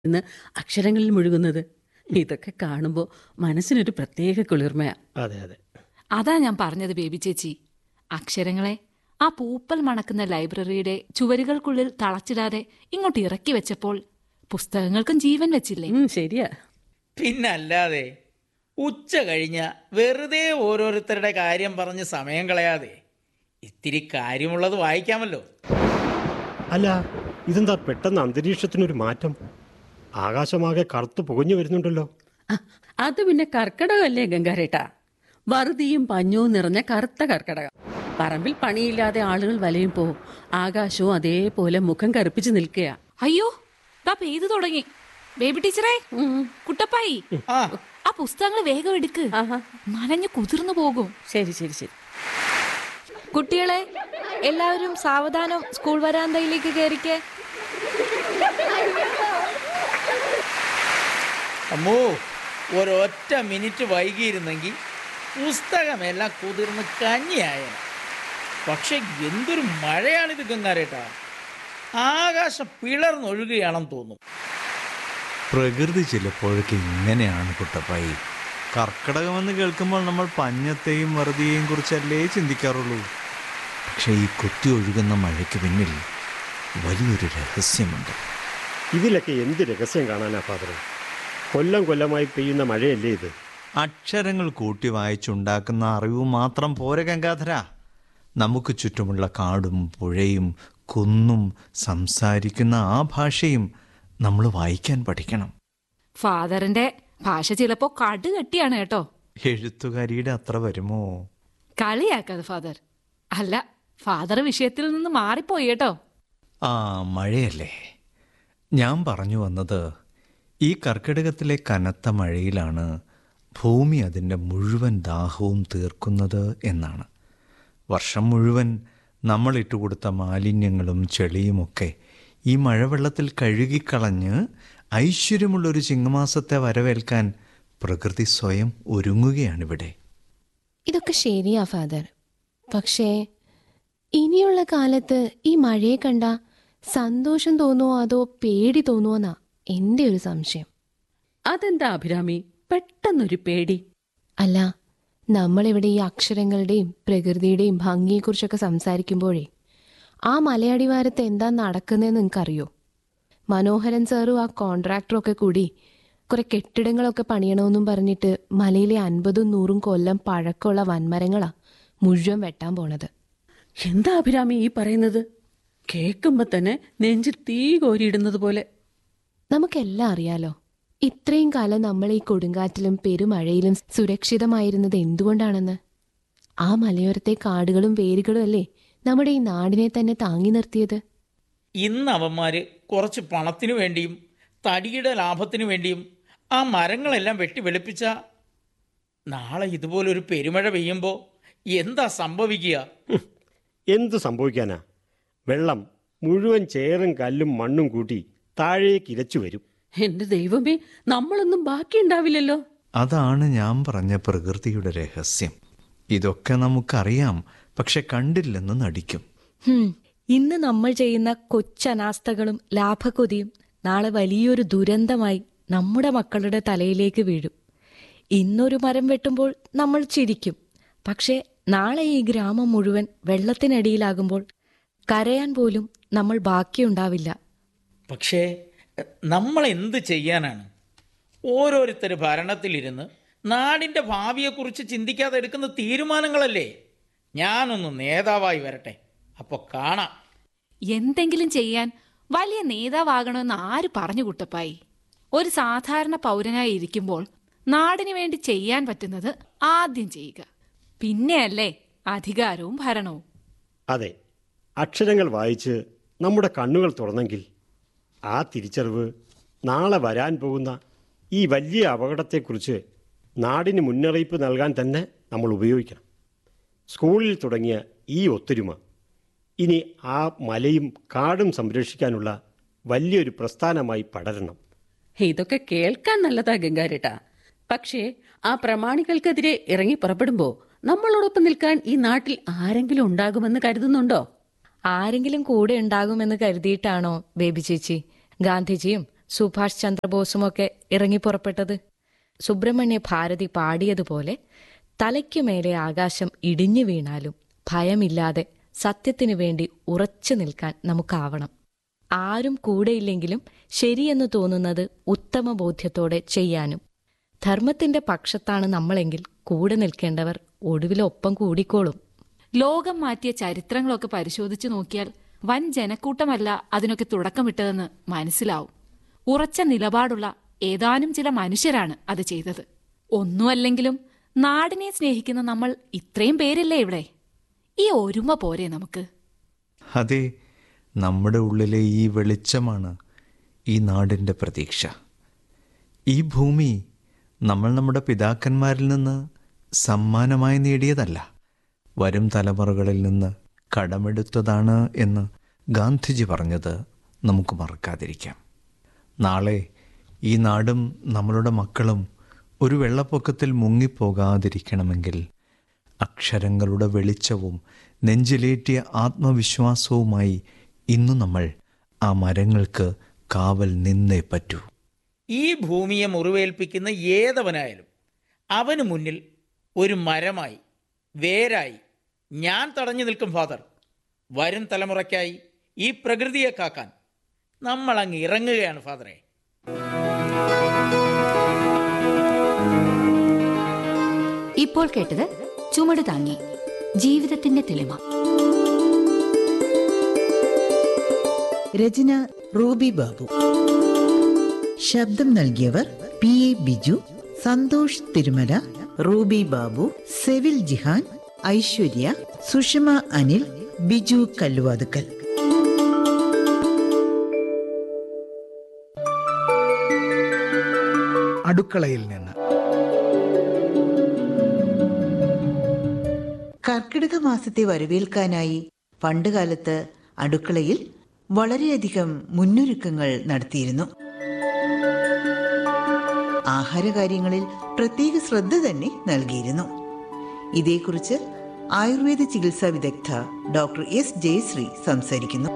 ഇന്ന് അക്ഷരങ്ങളിൽ മുഴുകുന്നത് ഇതൊക്കെ കാണുമ്പോൾ മനസ്സിനൊരു പ്രത്യേക കുളിർമയാ അതെ അതെ അതാ ഞാൻ പറഞ്ഞത് ബേബി ചേച്ചി അക്ഷരങ്ങളെ ആ പൂപ്പൽ മണക്കുന്ന ലൈബ്രറിയുടെ ചുവരുകൾക്കുള്ളിൽ തളച്ചിടാതെ ഇങ്ങോട്ട് ഇറക്കി വെച്ചപ്പോൾ പുസ്തകങ്ങൾക്കും ജീവൻ വെച്ചില്ലേ ഉം, ശരിയാ പിന്നല്ലാതെ ഉച്ച കഴിഞ്ഞ വെറുതെ ഓരോരുത്തരുടെ കാര്യം പറഞ്ഞ് സമയം കളയാതെ ഇത്തിരി കാര്യമുള്ളത് വായിക്കാമല്ലോ അല്ല ഇതെന്താ പെട്ടെന്ന് അന്തരീക്ഷത്തിനൊരു മാറ്റം ആകാശമാകെ കറുത്ത് പുകഞ്ഞു വരുന്നുണ്ടല്ലോ ആ, അത് പിന്നെ കർക്കിടകമല്ലേ ഗംഗാരേട്ടാ വറുതിയും പഞ്ഞവും നിറഞ്ഞ കറുത്ത കർക്കിടകം പറമ്പിൽ പണിയില്ലാതെ ആളുകൾ വലയുമ്പോ ആകാശവും അതേപോലെ മുഖം കറുപ്പിച്ച് നിൽക്കുക അയ്യോ ദാ പെയ്തു തുടങ്ങി ബേബി ടീച്ചറേ കുട്ടപ്പായി ആ ആ പുസ്തകങ്ങൾ വേഗം എടുക്ക് ആഹാ നനഞ്ഞു കുതിർന്നു പോകും ശരി ശരി ശരി കുട്ടികളെ എല്ലാവരും സാവധാനം സ്കൂൾ വരാന്തയിലേക്ക് കയറിക്കേ അമ്മോ ഒരൊറ്റ മിനിറ്റ് വൈകിയിരുന്നെങ്കിൽ പുസ്തകമെല്ലാം കുതിർന്ന് കഞ്ഞിയായ പക്ഷെ എന്തൊരു മഴയാണിത് ഗംഗാരേട്ടാ ആകാശം പിളർന്നൊഴുകുകയാണെന്ന് തോന്നും പ്രകൃതി ചിലപ്പോഴൊക്കെ ഇങ്ങനെയാണ് കുട്ടപ്പായി കർക്കിടകമെന്ന് കേൾക്കുമ്പോൾ നമ്മൾ പഞ്ഞത്തെയും വറുതിയെയും കുറിച്ചല്ലേ ചിന്തിക്കാറുള്ളൂ പക്ഷേ ഈ കുത്തി ഒഴുകുന്ന മഴയ്ക്ക് പിന്നിൽ വലിയൊരു രഹസ്യമുണ്ട് ഇതിലൊക്കെ എന്ത് രഹസ്യം കാണാനാ ഫാദറെ കൊല്ലം കൊല്ലമായി പെയ്യുന്ന മഴയല്ലേ ഇത് അക്ഷരങ്ങൾ കൂട്ടി വായിച്ചുണ്ടാക്കുന്ന അറിവ് മാത്രം പോരെ ഗംഗാധര നമുക്ക് ചുറ്റുമുള്ള കാടും പുഴയും കുന്നും സംസാരിക്കുന്ന ആ ഭാഷയും നമ്മൾ വായിക്കാൻ പഠിക്കണം ഫാദറിന്റെ ഭാഷ ചിലപ്പോ കടുകട്ടിയാണ് കേട്ടോ എഴുത്തുകാരിയുടെ അത്ര വരുമോ കളിയാക്കാതെ ഫാദർ അല്ല ഫാദർ വിഷയത്തിൽ നിന്ന് മാറിപ്പോയി കേട്ടോ ആ മഴയല്ലേ ഞാൻ പറഞ്ഞു വന്നത് ഈ കർക്കിടകത്തിലെ കനത്ത മഴയിലാണ് ഭൂമി അതിൻ്റെ മുഴുവൻ ദാഹവും തീർക്കുന്നത് എന്നാണ് വർഷം മുഴുവൻ നമ്മൾ ഇട്ടുകൊടുത്ത മാലിന്യങ്ങളും ചെളിയുമൊക്കെ ഈ മഴവെള്ളത്തിൽ കഴുകിക്കളഞ്ഞ് ഐശ്വര്യമുള്ളൊരു ചിങ്ങമാസത്തെ വരവേൽക്കാൻ പ്രകൃതി സ്വയം ഒരുങ്ങുകയാണിവിടെ ഇതൊക്കെ ശരിയാ ഫാദർ പക്ഷേ ഇനിയുള്ള കാലത്ത് ഈ മഴയെ കണ്ട സന്തോഷം തോന്നുവോ അതോ പേടി തോന്നുവോന്നാ എന്റെ ഒരു സംശയം അതെന്താ അഭിരാമി പെട്ടെന്നൊരു പേടി അല്ല നമ്മളിവിടെ ഈ അക്ഷരങ്ങളുടെയും പ്രകൃതിയുടെയും ഭംഗിയെക്കുറിച്ചൊക്കെ സംസാരിക്കുമ്പോഴേ ആ മലയടിവാരത്ത് എന്താ നടക്കുന്നതെന്ന് നിങ്ങൾക്കറിയോ മനോഹരൻ സാറും ആ കോൺട്രാക്ടറും ഒക്കെ കൂടി കുറെ കെട്ടിടങ്ങളൊക്കെ പണിയണമെന്നും പറഞ്ഞിട്ട് മലയിലെ അൻപതും നൂറും കൊല്ലം പഴക്കമുള്ള വൻമരങ്ങളാ മുഴുവൻ വെട്ടാൻ പോണത് എന്താ അഭിരാമി ഈ പറയുന്നത് കേൾക്കുമ്പോ തന്നെ നെഞ്ചിൽ തീ കോരിയിടുന്നത് പോലെ നമുക്കെല്ലാം അറിയാലോ ഇത്രയും കാലം നമ്മൾ ഈ കൊടുങ്കാറ്റിലും പെരുമഴയിലും സുരക്ഷിതമായിരുന്നത് എന്തുകൊണ്ടാണെന്ന് ആ മലയോരത്തെ കാടുകളും വേരുകളും അല്ലേ നമ്മുടെ ഈ നാടിനെ തന്നെ താങ്ങി നിർത്തിയത് ഇന്ന് അവന്മാര് കുറച്ച് പണത്തിനു വേണ്ടിയും തടിയുടെ ലാഭത്തിനു വേണ്ടിയും ആ മരങ്ങളെല്ലാം വെട്ടി വെളുപ്പിച്ച നാളെ ഇതുപോലൊരു പെരുമഴ പെയ്യുമ്പോൾ എന്താ സംഭവിക്കുക ഹും, എന്തു സംഭവിക്കാനാ വെള്ളം മുഴുവൻ ചേറും കല്ലും മണ്ണും കൂട്ടി താഴേക്ക് ഇരച്ചു വരും എന്റെ ദൈവമേ നമ്മളൊന്നും ബാക്കിയുണ്ടാവില്ലല്ലോ അതാണ് ഞാൻ പറഞ്ഞ പ്രകൃതിയുടെ രഹസ്യം ഇതൊക്കെ നമുക്കറിയാം പക്ഷെ കണ്ടില്ലെന്ന് നടിക്കും ഹും, ഇന്ന് നമ്മൾ ചെയ്യുന്ന കൊച്ചനാസ്ഥകളും ലാഭക്കൊതിയും നാളെ വലിയൊരു ദുരന്തമായി നമ്മുടെ മക്കളുടെ തലയിലേക്ക് വീഴും ഇന്നൊരു മരം വെട്ടുമ്പോൾ നമ്മൾ ചിരിക്കും പക്ഷേ നാളെ ഈ ഗ്രാമം മുഴുവൻ വെള്ളത്തിനടിയിലാകുമ്പോൾ കരയാൻ പോലും നമ്മൾ ബാക്കിയുണ്ടാവില്ല പക്ഷേ നമ്മൾ എന്ത് ചെയ്യാനാണ് ഓരോരുത്തർ ഭരണത്തിലിരുന്ന് നാടിൻ്റെ ഭാവിയെക്കുറിച്ച് ചിന്തിക്കാതെ എടുക്കുന്ന തീരുമാനങ്ങളല്ലേ ഞാനൊന്ന് നേതാവായി വരട്ടെ അപ്പോൾ കാണാം എന്തെങ്കിലും ചെയ്യാൻ വലിയ നേതാവാകണമെന്ന് ആര് പറഞ്ഞു കുട്ടപ്പായി ഒരു സാധാരണ പൗരനായി ഇരിക്കുമ്പോൾ നാടിനു വേണ്ടി ചെയ്യാൻ പറ്റുന്നത് ആദ്യം ചെയ്യുക പിന്നെയല്ലേ അധികാരവും ഭരണവും അതെ അക്ഷരങ്ങൾ വായിച്ച് നമ്മുടെ കണ്ണുകൾ തുറന്നെങ്കിൽ ആ തിരിച്ചറിവ് നാളെ വരാൻ പോകുന്ന ഈ വലിയ അപകടത്തെക്കുറിച്ച് നാടിന് മുന്നറിയിപ്പ് നൽകാൻ തന്നെ നമ്മൾ ഉപയോഗിക്കണം സ്കൂളിൽ തുടങ്ങിയ ഈ ഒത്തൊരുമ ഇനി ആ മലയും കാടും സംരക്ഷിക്കാനുള്ള വലിയൊരു പ്രസ്ഥാനമായി പടരണം ഇതൊക്കെ കേൾക്കാൻ നല്ലതാ ഗംഗാരേട്ടാ പക്ഷേ ആ പ്രമാണികൾക്കെതിരെ ഇറങ്ങി പുറപ്പെടുമ്പോ നമ്മളോടൊപ്പം നിൽക്കാൻ ഈ നാട്ടിൽ ആരെങ്കിലും ഉണ്ടാകുമെന്ന് കരുതുന്നുണ്ടോ ആരെങ്കിലും കൂടെ ഉണ്ടാകുമെന്ന് കരുതിയിട്ടാണോ ബേബി ചേച്ചി ഗാന്ധിജിയും സുഭാഷ് ചന്ദ്രബോസുമൊക്കെ ഇറങ്ങി പുറപ്പെട്ടത് സുബ്രഹ്മണ്യ ഭാരതി പാടിയതുപോലെ തലയ്ക്കു മേലെ ആകാശം ഇടിഞ്ഞു വീണാലും ഭയമില്ലാതെ സത്യത്തിനു വേണ്ടി ഉറച്ചു നിൽക്കാൻ നമുക്കാവണം ആരും കൂടെയില്ലെങ്കിലും ശരിയെന്ന് തോന്നുന്നത് ഉത്തമ ബോധ്യത്തോടെ ചെയ്യാനും ധർമ്മത്തിന്റെ പക്ഷത്താണ് നമ്മളെങ്കിൽ കൂടെ നിൽക്കേണ്ടവർ ഒടുവിലൊപ്പം കൂടിക്കോളും ലോകം മാറ്റിയ ചരിത്രങ്ങളൊക്കെ പരിശോധിച്ചു നോക്കിയാൽ വൻ ജനക്കൂട്ടമല്ല അതിനൊക്കെ തുടക്കമിട്ടതെന്ന് മനസ്സിലാവും ഉറച്ച നിലപാടുള്ള ഏതാനും ചില മനുഷ്യരാണ് അത് ചെയ്തത് ഒന്നുമല്ലെങ്കിലും നാടിനെ സ്നേഹിക്കുന്ന നമ്മൾ ഇത്രയും പേരില്ലേ ഇവിടെ ഈ ഒരുമ പോരെ നമുക്ക് അതെ നമ്മുടെ ഉള്ളിലെ ഈ വെളിച്ചമാണ് ഈ നാടിൻ്റെ പ്രതീക്ഷ ഈ ഭൂമി നമ്മൾ നമ്മുടെ പിതാക്കന്മാരിൽ നിന്ന് സമ്മാനമായി നേടിയതല്ല വരും തലമുറകളിൽ നിന്ന് കടമെടുത്തതാണ് എന്ന് ഗാന്ധിജി പറഞ്ഞത് നമുക്ക് മറക്കാതിരിക്കാം നാളെ ഈ നാടും നമ്മളുടെ മക്കളും ഒരു വെള്ളപ്പൊക്കത്തിൽ മുങ്ങിപ്പോകാതിരിക്കണമെങ്കിൽ അക്ഷരങ്ങളുടെ വെളിച്ചവും നെഞ്ചിലേറ്റിയ ആത്മവിശ്വാസവുമായി ഇന്നു നമ്മൾ ആ മരങ്ങൾക്ക് കാവൽ നിന്നേ പറ്റൂ ഈ ഭൂമിയെ മുറിവേൽപ്പിക്കുന്ന ഏതവനായാലും അവന് മുന്നിൽ ഒരു മരമായി വേരായി ഞാൻ തടഞ്ഞു നിൽക്കും ഫാദർ വരും തലമുറയ്ക്കായി ഈ പ്രകൃതിയെ കാക്കാൻ നമ്മൾ അങ്ങ് ഇറങ്ങുകയാണ് ഫാദറെ ഇപ്പോൾ കേട്ടത് ചുമട് താങ്ങി ജീവിതത്തിന്റെ തെളിമ രചന റൂബി ബാബു ശബ്ദം നൽകിയവർ പി എ ബിജു സന്തോഷ് തിരുമല റൂബി ബാബു സെവിൽ ജിഹാൻ ഐശ്വര്യ സുഷമ അനിൽ ബിജു കല്ലുവാതുക്കൽ അടുക്കളയിൽ നിന്ന് കർക്കിടക മാസത്തെ വരവേൽക്കാനായി പണ്ടുകാലത്ത് അടുക്കളയിൽ വളരെയധികം മുന്നൊരുക്കങ്ങൾ നടത്തിയിരുന്നു ആഹാരകാര്യങ്ങളിൽ പ്രത്യേക ശ്രദ്ധ തന്നെ നൽകിയിരുന്നു ഇതേക്കുറിച്ച് ആയുർവേദ ചികിത്സാ വിദഗ്ധ ഡോക്ടർ എസ് ജയശ്രീ സംസാരിക്കുന്നു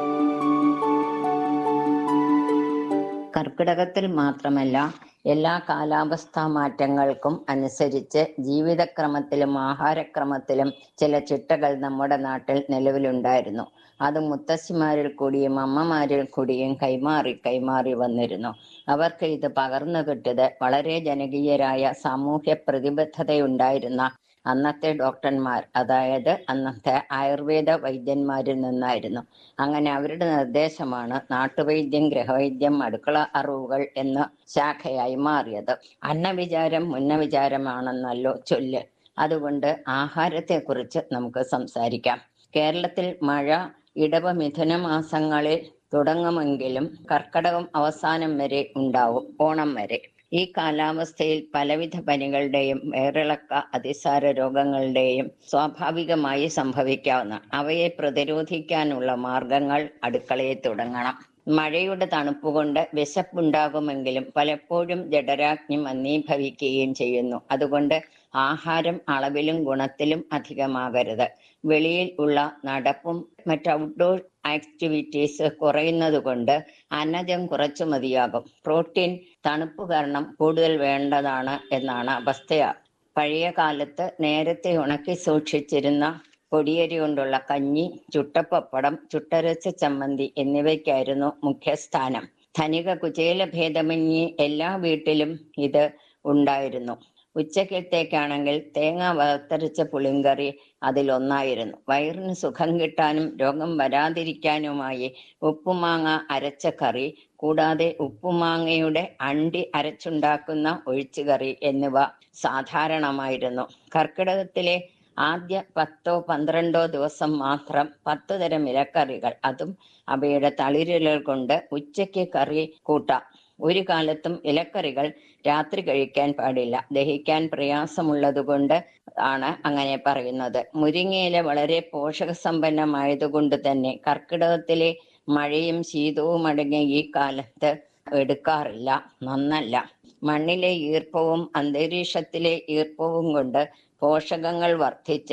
കർക്കിടകത്തിൽ മാത്രമല്ല എല്ലാ കാലാവസ്ഥാ മാറ്റങ്ങൾക്കും അനുസരിച്ച് ജീവിതക്രമത്തിലും ആഹാരക്രമത്തിലും ചില ചിട്ടകൾ നമ്മുടെ നാട്ടിൽ നിലവിലുണ്ടായിരുന്നു അത് മുത്തശ്ശിമാരിൽ കൂടിയും അമ്മമാരിൽ കൂടിയും കൈമാറി കൈമാറി വന്നിരുന്നു അവർക്ക് ഇത് പകർന്നു കിട്ടിയത് വളരെ ജനകീയരായ സാമൂഹ്യ പ്രതിബദ്ധതയുണ്ടായിരുന്ന അന്നത്തെ ഡോക്ടർമാർ അതായത് അന്നത്തെ ആയുർവേദ വൈദ്യന്മാരിൽ നിന്നായിരുന്നു അങ്ങനെ അവരുടെ നിർദ്ദേശമാണ് നാട്ടുവൈദ്യം ഗൃഹവൈദ്യം അടുക്കള അറിവുകൾ എന്ന ശാഖയായി മാറിയത് അന്നവിചാരം മുന്നവിചാരമാണെന്നല്ലോ ചൊല്ല് അതുകൊണ്ട് ആഹാരത്തെക്കുറിച്ച് നമുക്ക് സംസാരിക്കാം കേരളത്തിൽ മഴ ഇടവ മിഥുന മാസങ്ങളിൽ തുടങ്ങുമെങ്കിലും കർക്കടകം അവസാനം വരെ ഉണ്ടാവും ഓണം വരെ ഈ കാലാവസ്ഥയിൽ പലവിധ പനികളുടെയും വയറിളക്ക അതിസാര രോഗങ്ങളുടെയും സ്വാഭാവികമായി സംഭവിക്കാവുന്ന അവയെ പ്രതിരോധിക്കാനുള്ള മാർഗങ്ങൾ അടുക്കളയെ തുടങ്ങണം മഴയുടെ തണുപ്പ് കൊണ്ട് വിശപ്പുണ്ടാകുമെങ്കിലും പലപ്പോഴും ജഡരാഗ്നി മന്ദീഭവിക്കുകയും ചെയ്യുന്നു അതുകൊണ്ട് ആഹാരം അളവിലും ഗുണത്തിലും അധികമാകരുത് വെളിയിൽ ഉള്ള നടപ്പും മറ്റ് ഔട്ട്ഡോർ ആക്ടിവിറ്റീസ് കുറയുന്നത് കൊണ്ട് അന്നജം കുറച്ചു മതിയാകും പ്രോട്ടീൻ തണുപ്പ് കാരണം കൂടുതൽ വേണ്ടതാണ് എന്നാണ് അവസ്ഥ പഴയ കാലത്ത് നേരത്തെ ഉണക്കി സൂക്ഷിച്ചിരുന്ന പൊടിയരി കൊണ്ടുള്ള കഞ്ഞി ചുട്ടപ്പപ്പടം ചുട്ടരച്ച ചമ്മന്തി എന്നിവയ്ക്കായിരുന്നു മുഖ്യസ്ഥാനം ധനിക കുചേല ഭേദമന്യേ എല്ലാ വീട്ടിലും ഇത് ഉണ്ടായിരുന്നു ഉച്ചക്കത്തേക്കാണെങ്കിൽ തേങ്ങ വറുത്തരച്ച പുളിങ്കറി അതിലൊന്നായിരുന്നു വയറിന് സുഖം കിട്ടാനും രോഗം വരാതിരിക്കാനുമായി ഉപ്പുമാങ്ങ അരച്ച കറി കൂടാതെ ഉപ്പുമാങ്ങയുടെ അണ്ടി അരച്ചുണ്ടാക്കുന്ന ഒഴിച്ചുകറി എന്നിവ സാധാരണമായിരുന്നു കർക്കിടകത്തിലെ ആദ്യ പത്തോ പന്ത്രണ്ടോ ദിവസം മാത്രം പത്തു തരം ഇലക്കറികൾ അതും അവയുടെ തളിരുകൾ കൊണ്ട് ഉച്ചയ്ക്ക് കറി കൂട്ടാം ഒരു കാലത്തും ഇലക്കറികൾ രാത്രി കഴിക്കാൻ പാടില്ല ദഹിക്കാൻ പ്രയാസമുള്ളതുകൊണ്ട് ആണ് അങ്ങനെ പറയുന്നത് മുരിങ്ങയില വളരെ പോഷക സമ്പന്നമായതുകൊണ്ട് തന്നെ കർക്കിടകത്തിലെ മഴയും ശീതവും അടങ്ങിയ ഈ കാലത്ത് എടുക്കാറില്ല നന്നല്ല മണ്ണിലെ ഈർപ്പവും അന്തരീക്ഷത്തിലെ ഈർപ്പവും കൊണ്ട് പോഷകങ്ങൾ വർദ്ധിച്ച്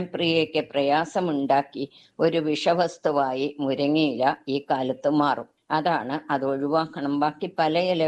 ദഹനപ്രിയയ്ക്ക് പ്രയാസമുണ്ടാക്കി ഒരു വിഷവസ്തുവായി മുരിങ്ങയില ഈ കാലത്ത് മാറും അതാണ് അത് ഒഴിവാക്കണം ബാക്കി പല ഇല